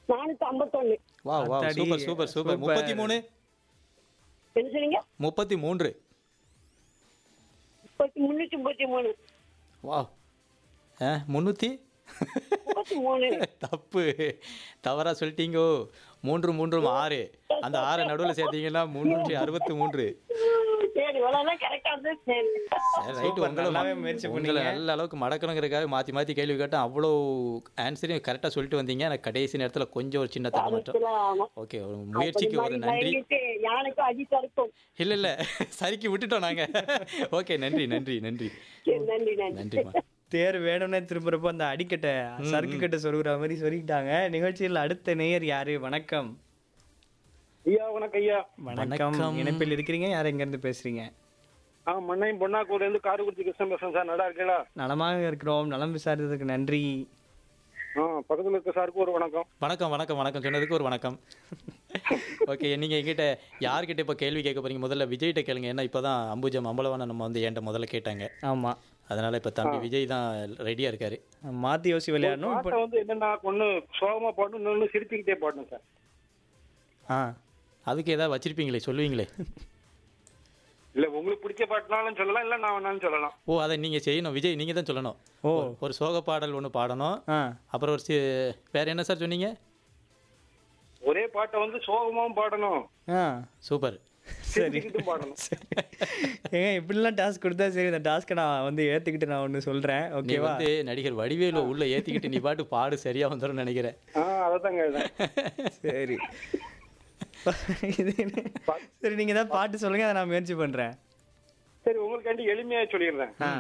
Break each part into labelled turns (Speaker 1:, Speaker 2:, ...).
Speaker 1: நானூத்தி ஐம்பத்தொன்னு
Speaker 2: வா வா
Speaker 3: அத்தாடி,
Speaker 2: சூப்பர் சூப்பர் சூப்பர்
Speaker 3: சூப்பர்.
Speaker 2: முப்பத்தி மூணு
Speaker 1: என்ன சொன்னீங்க
Speaker 2: முப்பத்தி மூன்று
Speaker 1: முப்பத்தி முன்னூத்தி முப்பத்தி மூணு
Speaker 2: வா ஆ முந்நூற்றி
Speaker 1: முப்பத்தி மூணு
Speaker 2: தப்பு தவறா சொல்லிட்டீங்கோ மூன்று மூன்றும் ஆறு அந்த ஆறு நடுவில் சேர்த்தீங்கன்னா முந்நூற்றி அறுபத்தி மூன்று
Speaker 1: சரி இவ்வளவுதான் கரெக்டா வந்து சரி
Speaker 2: ரைட்டு
Speaker 3: சூப்பர்,
Speaker 2: உங்களை
Speaker 3: நல்லாவே முயற்சி
Speaker 2: உங்களை
Speaker 3: பண்ணீங்க.
Speaker 2: நல்ல அளவுக்கு மடக்கணுங்கிறதுக்காக மாற்றி மாற்றி கேள்வி கேட்டேன் அவ்வளோ ஆன்சரையும் கரெக்டாக சொல்லிட்டு வந்தீங்க எனக்கு கடைசி நேரத்தில் கொஞ்சம் ஒரு சின்ன தடமாற்றம்
Speaker 1: அதுக்குள்ள ஆமா.
Speaker 2: ஓகே ஒரு முயற்சிக்கு ஒரு
Speaker 1: அப்படி
Speaker 2: நன்றி
Speaker 1: பயந்துட்டு யானைக்கும் அடி தடுக்கும்
Speaker 2: இல்லை இல்லை சரிக்கு விட்டுட்டோம் நாங்கள் ஓகே நன்றி நன்றி நன்றி
Speaker 1: சரி நன்றி நன்றி
Speaker 2: நன்றிம்மா
Speaker 3: தேர் வேணும்னே திரும்புறப்போ அந்த அடிக்கட்டை சறுக்கு கட்டை சொருகிற மாதிரி சொருகிட்டாங்க நிகழ்ச்சியில் அடுத்த நேயர் யாரு வணக்கம்
Speaker 4: ஐயா வணக்கம் ஐயா
Speaker 3: வணக்கம்
Speaker 2: வணக்கம்.
Speaker 3: இணைப்பில் இருக்கிறீங்க யார் எங்க இருந்து பேசுறீங்க
Speaker 4: ஆ மண்ணையும் பொன்னாக்கூர்ல இருந்து காரைக்குடி கிருஷ்ணன் பேசுறேன் சார் நல்லா இருக்கீங்களா
Speaker 3: நலமாக இருக்கிறோம் நலம் விசாரித்ததுக்கு நன்றி
Speaker 4: ஆ பக்கத்துல இருக்க சாருக்கு ஒரு வணக்கம்
Speaker 2: வணக்கம் வணக்கம் வணக்கம் சொன்னதுக்கு ஒரு வணக்கம் ஓகே நீங்கள் எங்கிட்ட யார்கிட்ட இப்போ கேள்வி கேட்க போறீங்க முதல்ல விஜய்கிட்ட கேளுங்க ஏன்னா இப்போ தான் அம்புஜம் அம்பலவான நம்ம வந்து என்கிட்ட முதல்ல கேட்டாங்க
Speaker 3: ஆமா
Speaker 2: அதனால இப்போ தம்பி விஜய் தான் ரெடியாக இருக்காரு
Speaker 3: மாத்தி யோசி விளையாடணும் இப்ப-
Speaker 4: பாட்டை வந்து என்னன்னா ஒண்ணு சோகமா பாடணும் இன்னொன்னு சிரிச்சுக்கிட்டே பாடணும் சார்
Speaker 3: ஆ
Speaker 2: அதுக்கு ஏதாவது வச்சிருப்பீங்களே சொல்லுவீங்களே
Speaker 4: இல்ல உங்களுக்கு பிடிச்ச பாட்டுனாலும் சொல்லலாம் இல்ல நான் வேணாலும் சொல்லலாம்
Speaker 2: ஓ அதை நீங்கள் செய்யணும் விஜய் நீங்கள் தான் சொல்லணும்
Speaker 3: ஓ
Speaker 2: ஒரு- ஒரு சோக பாடல் ஒன்று பாடணும்
Speaker 3: ஆ
Speaker 2: அப்புறம் ஒரு சி வேற என்ன சார் சொன்னீங்க
Speaker 4: ஒரே பாட்டை வந்து சோகமாவும் பாடணும்
Speaker 3: ஆ
Speaker 2: சூப்பர்
Speaker 3: சரி
Speaker 4: சிரிச்சுக்கிட்டும் பாடணும்
Speaker 3: ஏங்க இப்படிலாம் டாஸ்க் கொடுத்தா சரி இந்த டாஸ்க்கை நான் வந்து ஏத்துக்கிட்டு நான் ஒன்று சொல்றேன்
Speaker 2: நீ
Speaker 3: ஓகேவா
Speaker 2: வந்து நடிகர் வடிவேலு உள்ள ஏத்திக்கிட்டு நீ பாட்டு பாடு சரியா வந்துடும் நினைக்கிறேன்
Speaker 4: ஆ அததாங்க இதுதான்.
Speaker 3: சரி இது என்ன? சரி நீங்க ஏதாவது பாட்டு சொல்லுங்க அதை நான் முயற்சி பண்றேன்
Speaker 4: சரி உங்களுக்காண்டி எளிமையா சொல்லிடுறேன்
Speaker 3: ஆ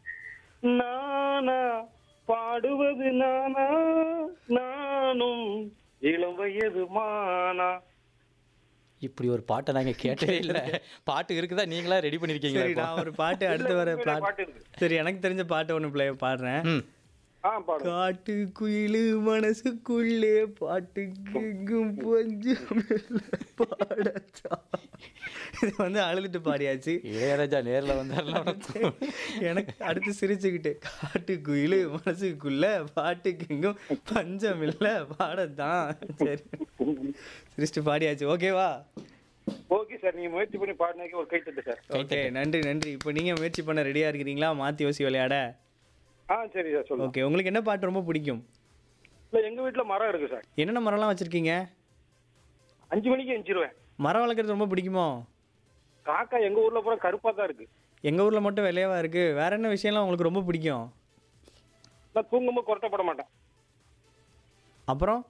Speaker 4: நானா பாடுவது நானா நானும் இளம் வயது மானா
Speaker 2: இப்படி ஒரு பாட்டை நாங்க கேட்டதே இல்ல பாட்டு இருக்குதா நீங்களா ரெடி
Speaker 3: சரி
Speaker 2: பண்ணிருக்கீங்களா
Speaker 3: நான் ஒரு பாட்டு அடுத்து வர
Speaker 4: உண்மையிலே
Speaker 3: பாட்டு
Speaker 4: பாட்டு இருக்கு
Speaker 3: சரி எனக்கு தெரிஞ்ச பாட்டு ஒன்று ப்ளே பாடுறேன்
Speaker 2: ம்
Speaker 4: ஆ பாடுங்க
Speaker 3: காட்டு குயிலு மனசுக்குள்ளே பாட்டுக்கு எங்கும் பஞ்சம் இல்லை பாடச்சா இது வந்து அழுதுட்டு பாடியாச்சு
Speaker 2: இளையராஜா நேர்ல வந்தாருல
Speaker 3: எனக்கு அடுத்து சிரிச்சுக்கிட்டு காட்டு குயிலு மனசுக்குள்ள பாட்டுக்கு எங்கும் பஞ்சம் இல்லை பாடத்தான் சரி சிரிச்சுட்டு பாடியாச்சு ஓகேவா
Speaker 4: ஓகே சார் நீங்க முயற்சி பண்ணி பாடினாக்கி ஒரு கைத்தட்டு சார்
Speaker 3: ஓகே நன்றி நன்றி இப்போ நீங்க முயற்சி பண்ண ரெடியா இருக்கிறீங்களா மாத்தி யோசி விளையாட
Speaker 4: ஆ சரி சார் சொல்லுங்க
Speaker 3: ஓகே உங்களுக்கு என்ன பாட்டு ரொம்ப பிடிக்கும்
Speaker 4: இல்ல எங்க வீட்டுல மரம் இருக்கு சார்
Speaker 3: என்னென்ன மரம்லாம் வச்சிருக்கீங்க
Speaker 4: அஞ்சு மணிக்கு எஞ்சிருவேன்
Speaker 3: மரம் வளர்க்குறது ரொம்ப பிடிக்குமோ
Speaker 4: காக்கா எங்க ஊர்ல பூரா கருப்பா தான் இருக்கு
Speaker 3: எங்க ஊர்ல மட்டும் வெள்ளையாவா இருக்கு வேற என்ன விஷயம்லாம் உங்களுக்கு ரொம்ப பிடிக்கும்
Speaker 4: நான் தூங்கும்போது கொரட்டப்பட மாட்டேன்
Speaker 3: அப்புறம்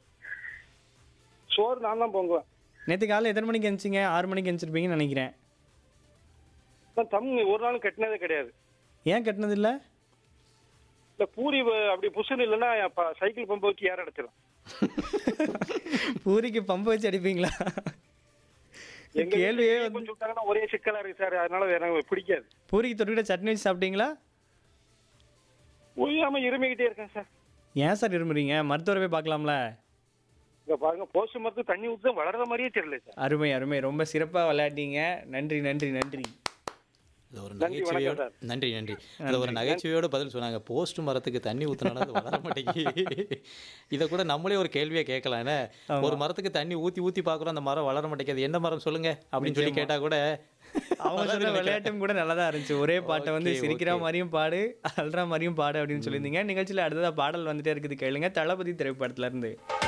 Speaker 4: சோறு நான் தான் பொங்குவேன்
Speaker 3: நேற்று காலையில் எத்தனை மணிக்கு எழுந்திச்சிங்க ஆறு மணிக்கு எழுந்திருப்பீங்கன்னு நினைக்கிறேன்
Speaker 4: நான் தம் ஒரு நாளும் கட்டினதே கிடையாது
Speaker 3: ஏன் கட்டினது இல்லை
Speaker 4: இல்ல பூரி வ- அப்படி புசுன்னு இல்லைன்னா அப்ப சைக்கிள் பம்பு வச்சு ஏற அடைச்சிடும்
Speaker 3: பூரிக்கு பம்பு வச்சு அடிப்பீங்களா
Speaker 4: எங்க
Speaker 3: கேள்வியே
Speaker 4: வீட்டுல கொஞ்சம் விட்டாங்கன்னா ஒரே சிக்கலா இருக்கு சார் அதனால எனக்கு பிடிக்காது
Speaker 3: பூரிக்கு தொட்டுக்கிட்ட சட்னி வச்சு சாப்பிட்டீங்களா
Speaker 4: ஒழியாம இருமிக்கிட்டே இருக்கேன் சார்
Speaker 3: ஏன் சார் இருமுறீங்க மருத்துவரை போய் பார்க்கலாம்ல
Speaker 4: இங்க பாருங்க போஸ்ட் மரத்து தண்ணி ஊத்து வளர்ற மாதிரியே தெரியல சார்
Speaker 3: அருமை அருமை ரொம்ப சிறப்பாக விளையாட்டீங்க நன்றி நன்றி நன்றி
Speaker 2: அது ஒரு
Speaker 4: நன்றி, வணக்கம்
Speaker 2: நகைச்சுவையோட
Speaker 4: சார்.
Speaker 2: நன்றி நன்றி அது ஒரு நகைச்சுவையோட பதில் சொன்னாங்க போஸ்ட் மரத்துக்கு தண்ணி ஊத்துனாலும் அது வளர மாட்டேங்குது இதை கூட நம்மளே ஒரு கேள்வியா கேட்கலாம் என்ன ஒரு மரத்துக்கு தண்ணி ஊத்தி ஊத்தி பாக்குறோம் அந்த மரம் வளர மாட்டேங்குது என்ன மரம் சொல்லுங்க அப்படின்னு சொல்லி கேட்டா கூட
Speaker 3: அவங்க சொன்ன விளையாட்டும் கூட நல்லா தான் இருந்துச்சு ஒரே பாட்டை வந்து
Speaker 2: Okay,
Speaker 3: சிரிக்கிற
Speaker 2: okay.
Speaker 3: மாதிரியும் பாடு அல்ற மாதிரியும் பாடு அப்படின்னு சொல்லியிருந்தீங்க நிகழ்ச்சியில் அடுத்ததா பாடல் வந்துட்டே இருக்குது கேளுங்க தளபதி திரைப்படத்துல இருந்து